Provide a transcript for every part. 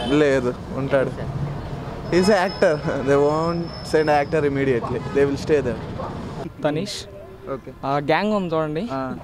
లేదు ఉంటాడు is actor they won't send actor immediately they will stay there Tanish okay ఆ gang ఉంది చూడండి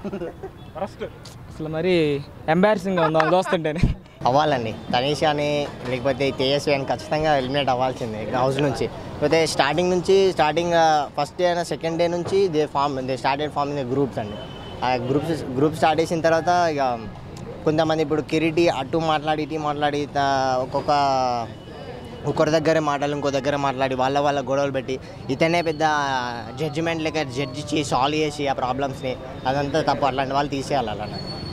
అసలు మరి ఎంబారసింగ్గా ఉంది వాళ్ళు చూస్తుంటేనే అవ్వాలండి తనీష్ అని లేకపోతే తేజస్వి అని ఖచ్చితంగా ఎలిమినేట్ అవ్వాల్సిందే హౌస్ నుంచి లేకపోతే స్టార్టింగ్ నుంచి స్టార్టింగ్ ఫస్ట్ డే అయినా సెకండ్ డే నుంచి they form they started forming groups అండి ఆ గ్రూప్స్ గ్రూప్ స్టార్ట్ చేసిన తర్వాత ఇక కొంతమంది ఇప్పుడు కిరీటి అటు మాట్లాడి ఇటు మాట్లాడి త- ఒక్కొక్క ఒకరి దగ్గరే మాటలు ఇంకో దగ్గర మాట్లాడి వాళ్ళ వాళ్ళ గొడవలు పెట్టి ఇతనే పెద్ద జడ్జిమెంట్ లెక్క జడ్జి చేసి సాల్వ్ చేసి ఆ ప్రాబ్లమ్స్ని అదంతా తప్పు అట్లాంటి వాళ్ళు తీసేయాలి అలా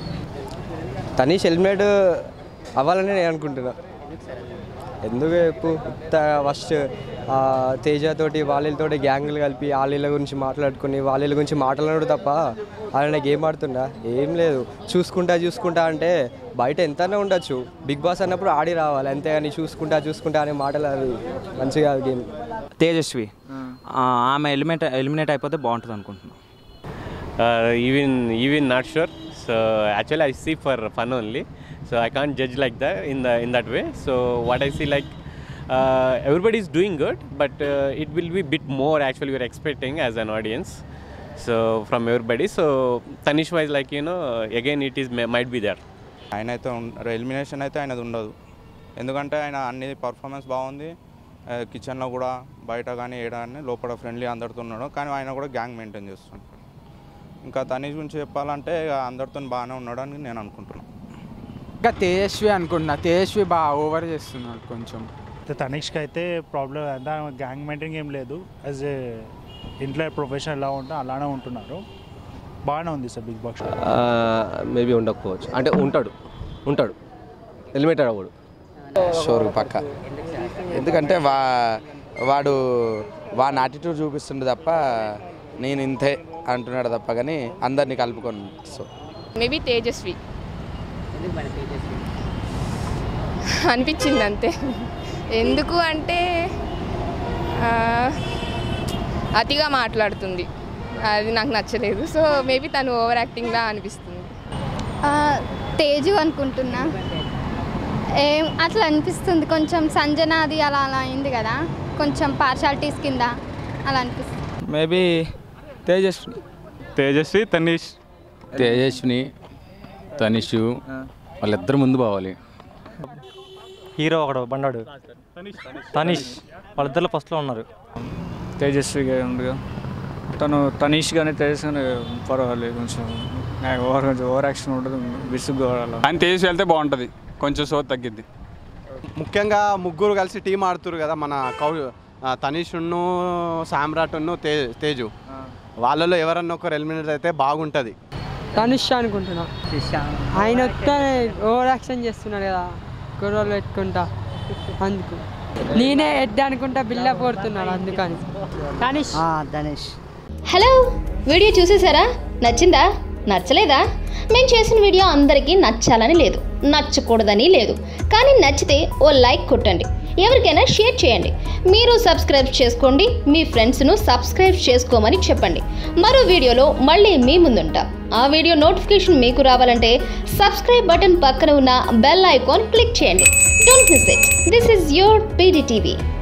తనీష్ హెల్మెట్ అవ్వాలని నేను అనుకుంటున్నా ఎందుకు చెప్పు ఫస్ట్ తేజతోటి వాళ్ళతోటి గ్యాంగులు కలిపి వాళ్ళ గురించి మాట్లాడుకుని వాళ్ళ గురించి మాట్లాడడు తప్ప ఆయన గేమ్ ఆడుతుండా ఏం లేదు చూసుకుంటా చూసుకుంటా అంటే బయట ఎంతనే ఉండొచ్చు బిగ్ బాస్ అన్నప్పుడు ఆడి రావాలి అంతేగాని చూసుకుంటా చూసుకుంటా అనే మాటలు అవి మంచిగా గేమ్ తేజస్వి ఆ, ఆమె ఎలిమినేట్ ఎలిమినేట్ అయిపోతే బాగుంటుంది అనుకుంటున్నాను uh, even even not sure so actually i see for fun only so i can't judge like that in the in that way so what i see like uh, everybody is doing good but uh, it will be bit more actually we're expecting as an audience so from everybody so tanish wise like you know again it is might be there ఆయన అయితే elimination అయితే ఆయనది ఉండదు ఎందుకంటే ఆయన అన్ని performance బాగుంది కిచెన్లో కూడా బయట కానీ ఏడ కానీ లోపల ఫ్రెండ్లీ అందరితో ఉన్నాడు కానీ ఆయన కూడా గ్యాంగ్ మెయింటైన్ చేస్తుంటాడు ఇంకా తనీష్ గురించి చెప్పాలంటే ఇక అందరితో బాగానే ఉన్నాడు అని నేను అనుకుంటున్నాను ఇంకా తేజస్వి అనుకుంటున్నా తేజస్వి బాగా ఓవర్ చేస్తున్నాడు కొంచెం తనిష్కి అయితే ప్రాబ్లం అంతా గ్యాంగ్ మెయింటైన్ ఏం లేదు యాజ్ ఏ ఇంట్లో ప్రొఫెషన్ ఎలా ఉంటుందో అలానే ఉంటున్నారు బాగానే ఉంది సార్ బిగ్ బాస్ మేబీ ఉండకపోవచ్చు అంటే ఉంటాడు ఉంటాడు హెల్మెట్ అవ్వడు షోర్ పక్క ఎందుకంటే వా వాడు వాని యాటిట్యూడ్ చూపిస్తుండే తప్ప నేను ఇంతే అంటున్నాడు తప్ప కానీ అందరినీ కలుపుకొని సో మేబీ తేజస్వి అనిపించింది అంతే ఎందుకు అంటే ఆ, అతిగా మాట్లాడుతుంది అది నాకు నచ్చలేదు సో మేబీ తను ఓవర్ యాక్టింగ్లా అనిపిస్తుంది తేజు అనుకుంటున్నా ఏం అట్లా అనిపిస్తుంది కొంచెం సంజన అది అలా అలా అయింది కదా కొంచెం పార్షాలిటీస్ కింద అలా అనిపిస్తుంది మేబీ తేజస్వి తేజస్వి తనీష్ తేజస్విని తనిష్ వాళ్ళిద్దరు ముందు పోవాలి హీరో ఒకడు బండాడు తనీష్ వాళ్ళిద్దరు ఫస్ట్లో ఉన్నారు తేజస్విగా ఉండగా తను తనీష్ కానీ తేజస్ కానీ పర్వాలేదు కొంచెం నాకు ఓవర్ కొంచెం ఓవర్ యాక్షన్ ఉంటుంది విసుగ్గా అలా ఆయన తేజస్వి వెళ్తే బాగుంటుంది కొంచెం సో తగ్గిద్ది ముఖ్యంగా ముగ్గురు కలిసి టీం ఆడుతురు కదా మన కౌ ఆ, తనీషున్ను సామ్రాట్ను తే తేజు వాళ్ళలో ఎవరన్నా ఒకరు ఎలిమినేట్ అయితే బాగుంటుంది తనుష్ అనుకుంటున్నా ఆయన వస్తే ఓవర్ యాక్షన్ చేస్తున్నాడు కదా గొడవలు పెట్టుకుంటా అందుకు నేనే ఎడ్ అనుకుంటా బిల్ల పోడుతున్నాడు అందుకని తనిష్ ధనేష్ హలో వీడియో చూసేసారా నచ్చిందా నచ్చలేదా మేము చేసిన వీడియో అందరికీ నచ్చాలని లేదు నచ్చకూడదని లేదు కానీ నచ్చితే ఓ లైక్ కొట్టండి ఎవరికైనా షేర్ చేయండి మీరు సబ్స్క్రైబ్ చేసుకోండి మీ ఫ్రెండ్స్ను సబ్స్క్రైబ్ చేసుకోమని చెప్పండి మరో వీడియోలో మళ్ళీ మీ ముందుంటాం ఆ వీడియో నోటిఫికేషన్ మీకు రావాలంటే సబ్స్క్రైబ్ బటన్ పక్కన ఉన్న బెల్ ఐకాన్ క్లిక్ చేయండి don't miss it this is your PDTV